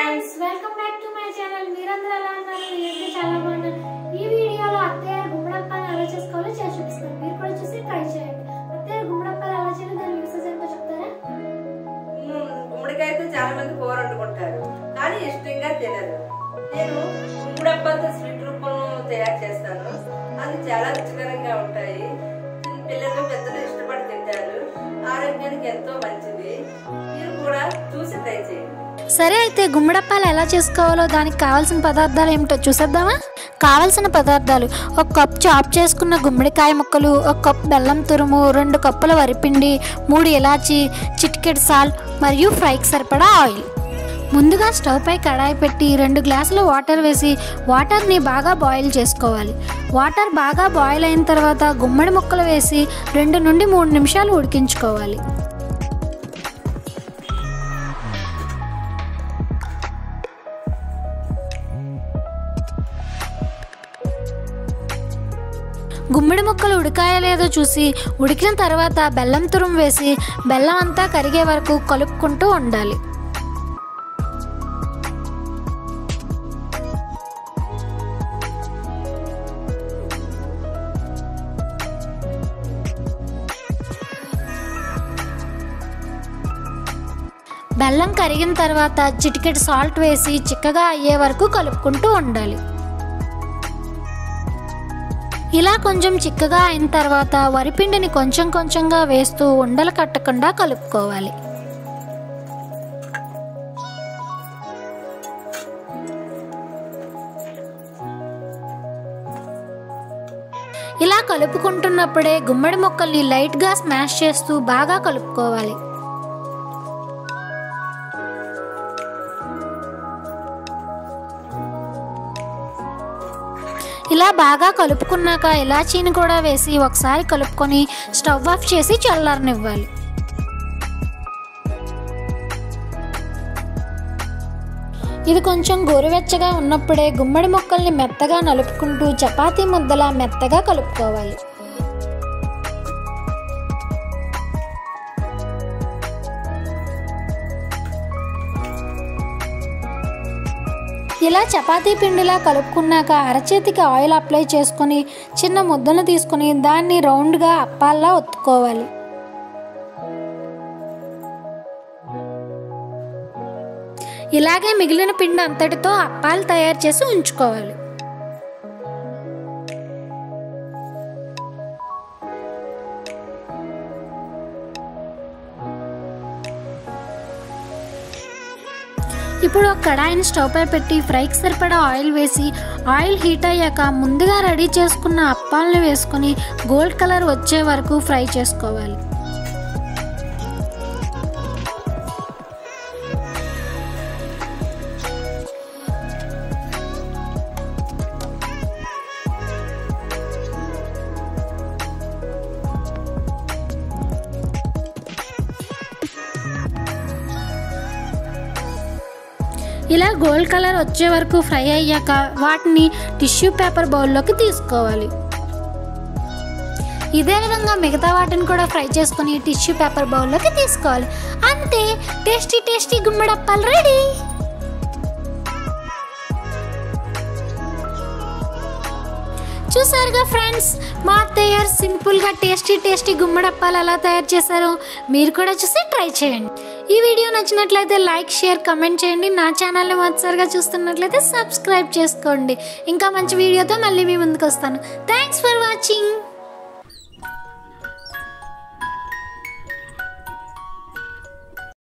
Friends welcome back to my channel మీరందరూ ఎలా ఉన్నారు నేనైతే చాలా బాగున్నాను ఈ వీడియోలో అత్తయ్య గుమ్మడప్పాలు ఎలా చేసుకోవాలో చేసి చూపిస్తాను మీరు కూడా చూసి ట్రై చేయండి అత్తయ్య గుమ్మడప్పాలు ఎలా చేయాలో దాని యూసెస్ ఏంటో చెప్తారా మ్మ్. గుమ్మడికాయతో చాలా మంది కూర వండుకుంటారు కానీ ఇష్టంగా తినరు నేను గుమ్మడప్పలతో స్వీట్ రూపంలో తయారు చేస్తాను అది చాలా రుచికరంగా ఉంటాయి పిల్లలు పెద్దలు ఇష్టపడి తింటారు ఆరోగ్యానికి ఎంతో మంచిది మీరు కూడా చూసి ట్రై చేయండి సరే అయితే గుమ్మడప్పాలు ఎలా చేసుకోవాలో దానికి కావాల్సిన పదార్థాలు ఏమిటో చూసేద్దామా కావాల్సిన పదార్థాలు ఒక కప్ చాప్ చేసుకున్న గుమ్మడికాయ ముక్కలు ఒక కప్ బెల్లం తురుము రెండు కప్పుల వరిపిండి మూడు ఇలాచి చిటికెట్ సాల్ట్ మరియు ఫ్రైకి సరిపడా ఆయిల్ ముందుగా స్టవ్ పై కడాయి పెట్టి రెండు గ్లాసులు వాటర్ వేసి వాటర్ని బాగా బాయిల్ చేసుకోవాలి వాటర్ బాగా బాయిల్ అయిన తర్వాత గుమ్మడి ముక్కలు వేసి రెండు నుండి మూడు నిమిషాలు ఉడికించుకోవాలి గుమ్మడి ముక్కలు ఉడికాయో లేదో చూసి ఉడికిన తర్వాత బెల్లం తురుము వేసి బెల్లం అంతా కరిగే వరకు కలుపుకుంటూ ఉండాలి బెల్లం కరిగిన తర్వాత చిటికెట్ సాల్ట్ వేసి చిక్కగా అయ్యే వరకు కలుపుకుంటూ ఉండాలి ఇలా కొంచెం చిక్కగా అయిన తర్వాత వరిపిండిని కొంచెం కొంచెంగా వేస్తూ ఉండలు కట్టకుండా కలుపుకోవాలి ఇలా కలుపుకుంటున్నప్పుడే గుమ్మడి ముక్కల్ని లైట్గా స్మాష్ చేస్తూ బాగా కలుపుకోవాలి ఇలా బాగా కలుపుకున్నాక ఇలాచీని కూడా వేసి ఒకసారి కలుపుకొని స్టవ్ ఆఫ్ చేసి చల్లారనివ్వాలి ఇది కొంచెం గోరువెచ్చగా ఉన్నప్పుడే గుమ్మడి ముక్కల్ని మెత్తగా నలుపుకుంటూ చపాతీ ముద్దలా మెత్తగా కలుపుకోవాలి ఇలా చపాతీ పిండిలా కలుపుకున్నాక అరచేతికి ఆయిల్ అప్లై చేసుకొని చిన్న ముద్దను తీసుకొని దాన్ని రౌండ్గా అప్పాల్లా ఒత్తుకోవాలి ఇలాగే మిగిలిన పిండి అంతటితో అప్పాలు తయారు చేసి ఉంచుకోవాలి ఇప్పుడు ఒక కడాయిని స్టవ్ పై పెట్టి ఫ్రైకి సరిపడా ఆయిల్ వేసి ఆయిల్ హీట్ అయ్యాక ముందుగా రెడీ చేసుకున్న అప్పాలను వేసుకొని గోల్డ్ కలర్ వచ్చే వరకు ఫ్రై చేసుకోవాలి ఇలా గోల్డ్ కలర్ వచ్చే వరకు ఫ్రై అయ్యాక వాటిని టిష్యూ పేపర్ బౌల్లోకి తీసుకోవాలి ఇదే విధంగా మిగతా వాటిని కూడా ఫ్రై చేసుకొని టిష్యూ పేపర్ బౌల్లోకి తీసుకోవాలి అంతే టేస్టీ టేస్టీ గుమ్మడప్పాలు రెడీ చూసారుగా ఫ్రెండ్స్ మా అత్తయ్య సింపుల్గా టేస్టీ టేస్టీ గుమ్మడప్పాలు ఎలా తయారు చేశారో మీరు కూడా చూసి ట్రై చేయండి ఈ వీడియో నచ్చినట్లయితే లైక్ షేర్ కమెంట్ చేయండి నా ఛానల్ని మొదటిసారిగా చూస్తున్నట్లయితే సబ్స్క్రైబ్ చేసుకోండి ఇంకా మంచి వీడియోతో మళ్ళీ మీ ముందుకు వస్తాను థ్యాంక్స్ ఫర్ వాచింగ్